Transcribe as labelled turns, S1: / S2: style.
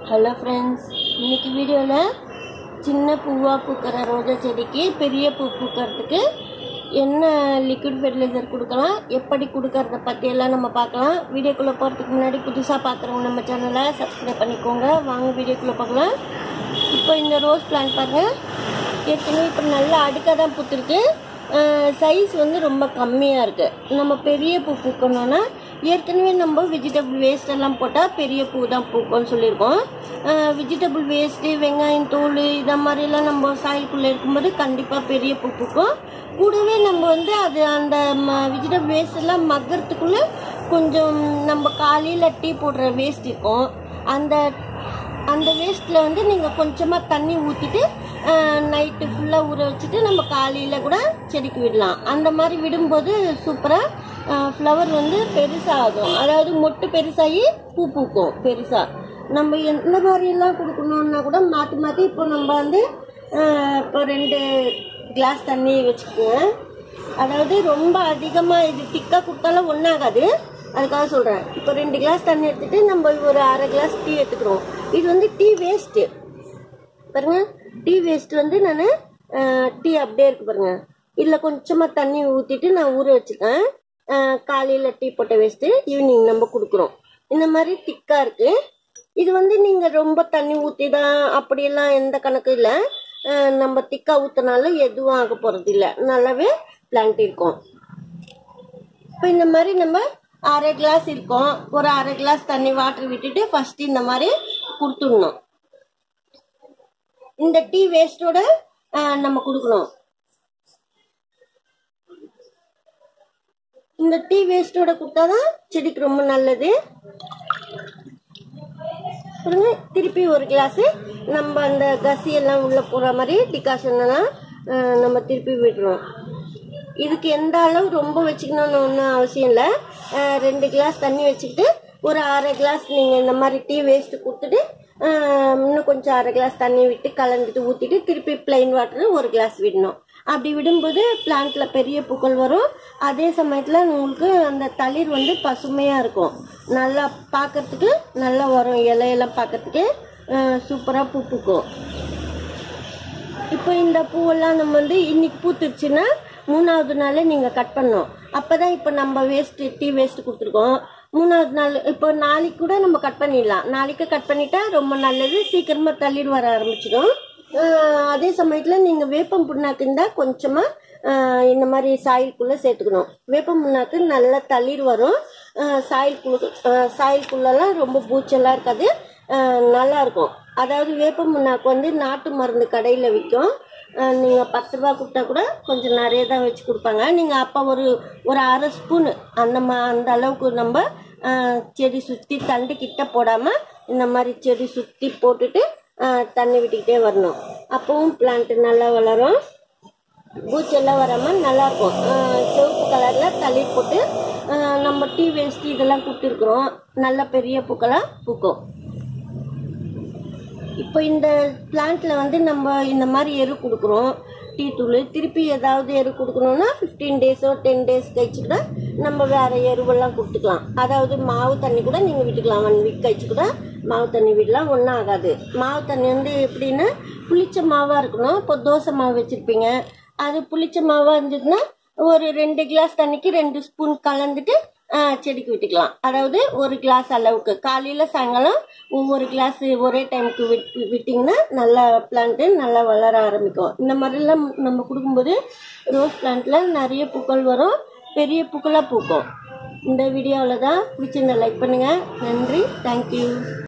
S1: hello friends இன்னைக்கு வீடியோவில் சின்ன பூவாக பூக்கிற ரோஜா செடிக்கு பெரிய பூ பூக்கிறதுக்கு என்ன லிக்விட் ஃபெர்டிலைசர் கொடுக்கலாம் எப்படி கொடுக்கறத பற்றியெல்லாம் நம்ம பார்க்கலாம் வீடியோக்குள்ளே போகிறதுக்கு முன்னாடி புதுசாக பார்க்குறவங்க நம்ம சேனலை சப்ஸ்கிரைப் பண்ணிக்கோங்க வாங்க வீடியோக்குள்ளே பார்க்கலாம் இப்போ இந்த ரோஸ் பிளான்ட் பாருங்கள் ஏற்கனவே இப்போ நல்லா அடுக்காக தான் பூத்துருக்கு சைஸ் வந்து ரொம்ப கம்மியாக இருக்குது நம்ம பெரிய பூ பூக்கணும்னா ஏற்கனவே நம்ம வெஜிடபிள் வேஸ்ட் எல்லாம் போட்டால் பெரிய பூ தான் பூக்கும்னு சொல்லியிருக்கோம் வெஜிடபிள் வேஸ்ட்டு வெங்காயம் தூள் இதை மாதிரிலாம் நம்ம சாயலுக்குள்ளே இருக்கும்போது கண்டிப்பாக பெரிய பூ பூக்கும் கூடவே நம்ம வந்து அது அந்த வெஜிடபிள் வேஸ்ட் எல்லாம் மக்கறதுக்குள்ளே கொஞ்சம் நம்ம காலையில் டீ போடுற வேஸ்ட் இருக்கும் அந்த அந்த வேஸ்ட்டில் வந்து நீங்கள் கொஞ்சமாக தண்ணி ஊற்றிட்டு நைட்டு ஃபுல்லாக ஊற வச்சுட்டு நம்ம காலையில் கூட செடிக்கு விடலாம் அந்த மாதிரி விடும்போது சூப்பராக ஃப்ளவர் வந்து பெருசாகும் அதாவது மொட்டு பெருசாகி பூ பூக்கும் பெருசாக நம்ம எந்த மாதிரியெல்லாம் கொடுக்கணுன்னா கூட மாற்றி மாற்றி இப்போ நம்ம வந்து அஹ், இப்போ ரெண்டு கிளாஸ் தண்ணி வச்சுக்கோங்க அதாவது ரொம்ப அதிகமாக இது திக்காக கொடுத்தாலும் ஒன்றாகாது அதுக்காக சொல்கிறேன் இப்போ ரெண்டு கிளாஸ் தண்ணி எடுத்துட்டு நம்ம ஒரு அரை கிளாஸ் டீ எடுத்துக்கிறோம் இது வந்து டீ வேஸ்ட்டு பாருங்க டீ வேஸ்ட் வந்து நான் டீ அப்படியே இருக்கு பாருங்க இதில் கொஞ்சமாக தண்ணி ஊற்றிட்டு நான் ஊற வச்சுருக்கேன் காலையில் டீ போட்ட வேஸ்ட்டு ஈவினிங் நம்ம கொடுக்குறோம் இந்த மாதிரி திக்காக இருக்குது இது வந்து நீங்கள் ரொம்ப தண்ணி ஊற்றி தான் அப்படியெல்லாம் எந்த கணக்கு இல்லை நம்ம திக்காக ஊற்றினாலும் எதுவும் ஆக போகிறது இல்லை நல்லாவே பிளான்ட் இருக்கும் இப்போ இந்த மாதிரி நம்ம அரை கிளாஸ் இருக்கும் ஒரு அரை கிளாஸ் தண்ணி வாட்டர் விட்டுட்டு ஃபர்ஸ்ட் இந்த மாதிரி கொடுத்துடணும் இந்த டீ வேஸ்டோட நம்ம கொடுக்கணும் இந்த டீ வேஸ்டோட கொடுத்தாதான் செடிக்கு ரொம்ப நல்லது பாருங்க திருப்பி ஒரு கிளாஸ் நம்ம அந்த கசி எல்லாம் உள்ள போற மாதிரி டிகாஷன் எல்லாம் அஹ், நம்ம திருப்பி விடுறோம் இதுக்கு எந்த அளவு ரொம்ப வச்சுக்கணும்னு ஒன்றும் அவசியம் இல்லை அஹ், ரெண்டு கிளாஸ் தண்ணி வச்சுக்கிட்டு ஒரு அரை கிளாஸ் நீங்கள் இந்த மாதிரி டீ வேஸ்ட்டு கொடுத்துட்டு அஹ், இன்னும் கொஞ்சம் அரை கிளாஸ் தண்ணி விட்டு கலந்துட்டு ஊற்றிட்டு திருப்பி plain வாட்டர் ஒரு கிளாஸ் விடணும் அப்படி விடும்போது பிளான்ட்ல பெரிய பூக்கள் வரும் அதே சமயத்தில் உங்களுக்கு அந்த தளிர் வந்து பசுமையாக இருக்கும் நல்லா பார்க்கறதுக்கு நல்லா வரும் இலையெல்லாம் பார்க்கறதுக்கு சூப்பராக பூ பூக்கும் இப்போ இந்த பூவெல்லாம் நம்ம வந்து இன்னைக்கு பூத்துருச்சுன்னா மூணாவது நாளே நீங்கள் கட் பண்ணணும் அப்போ தான் இப்போ நம்ம வேஸ்ட் டீ வேஸ்ட் கொடுத்துருக்கோம் மூணாவது நாள் இப்போ நாளைக்கு கூட நம்ம கட் பண்ணிடலாம் நாளைக்கு கட் பண்ணிட்டா ரொம்ப நல்லது சீக்கிரமாக தள்ளிடு வர ஆரம்பிச்சிடும் ஆஹ் அதே சமயத்தில் நீங்கள் வேப்பம் புண்ணாக்கு இருந்தால் கொஞ்சமாக இந்த மாதிரி சாயிலுக்குள்ளே சேர்த்துக்கணும் வேப்பம் புண்ணாக்கு நல்லா தளிர் வரும் சாயிலுக்குள்ள சாயிலுக்குள்ளெல்லாம் ரொம்ப பூச்செல்லாம் இருக்காது ஆஹ் நல்லா இருக்கும் அதாவது வேப்ப முன்னாக்கு வந்து நாட்டு மருந்து கடையில் விற்கும் நீங்கள் பத்து ரூபா கொடுத்தா கூட கொஞ்சம் நிறைய தான் வச்சு கொடுப்பாங்க நீங்கள் அப்போ ஒரு ஒரு அரை ஸ்பூனு அந்த மா அந்த அளவுக்கு நம்ம ஆஹ் செடி சுற்றி தண்டு கிட்ட போடாமல் இந்த மாதிரி செடி சுற்றி போட்டுட்டு ஆஹ் தண்ணி விட்டுக்கிட்டே வரணும் அப்பவும் பிளான்ட் நல்லா வளரும் பூச்செல்லாம் வராமல் நல்லாயிருக்கும் சிவப்பு கலரில் தளிர் போட்டு ஆஹ் நம்ம டீ வேஸ்ட் இதெல்லாம் கொடுத்துருக்குறோம் நல்ல பெரிய பூக்களாக பூக்கும் இப்போ இந்த பிளான்ட்ல வந்து நம்ம இந்த மாதிரி எரு கொடுக்குறோம் டீ தூள் திருப்பி ஏதாவது எரு கொடுக்கணும்னா ஃபிஃப்டீன் டேஸோ டென் டேஸ் கழிச்சு கூட நம்ம வேற எருவெல்லாம் கொடுத்துக்கலாம் அதாவது மாவு தண்ணி கூட நீங்கள் விட்டுக்கலாம் ஒன் வீக் கழிச்சு கூட மாவு தண்ணி விடலாம் ஒன்றும் ஆகாது மாவு தண்ணி வந்து எப்படின்னா புளிச்ச மாவாக இருக்கணும் இப்போ தோசை மாவு வச்சுருப்பீங்க அது புளிச்ச மாவாக இருந்ததுன்னா ஒரு ரெண்டு கிளாஸ் தண்ணிக்கு ரெண்டு ஸ்பூன் கலந்துட்டு ஆ, செடிக்கு விட்டுக்கலாம் அதாவது ஒரு கிளாஸ் அளவுக்கு காலையில் சாயங்காலம் ஒவ்வொரு கிளாஸ் ஒரே டைமுக்கு விட் விட்டிங்கன்னா நல்லா பிளான்ட்டு நல்லா வளர ஆரம்பிக்கும் இந்த மாதிரிலாம் நம்ம கொடுக்கும்போது ரோஸ் பிளான்ட்டில் நிறைய பூக்கள் வரும் பெரிய பூக்களாக பூக்கும் இந்த வீடியோவில் தான் பிடிச்சிருந்தா லைக் பண்ணுங்கள் நன்றி தேங்க்யூ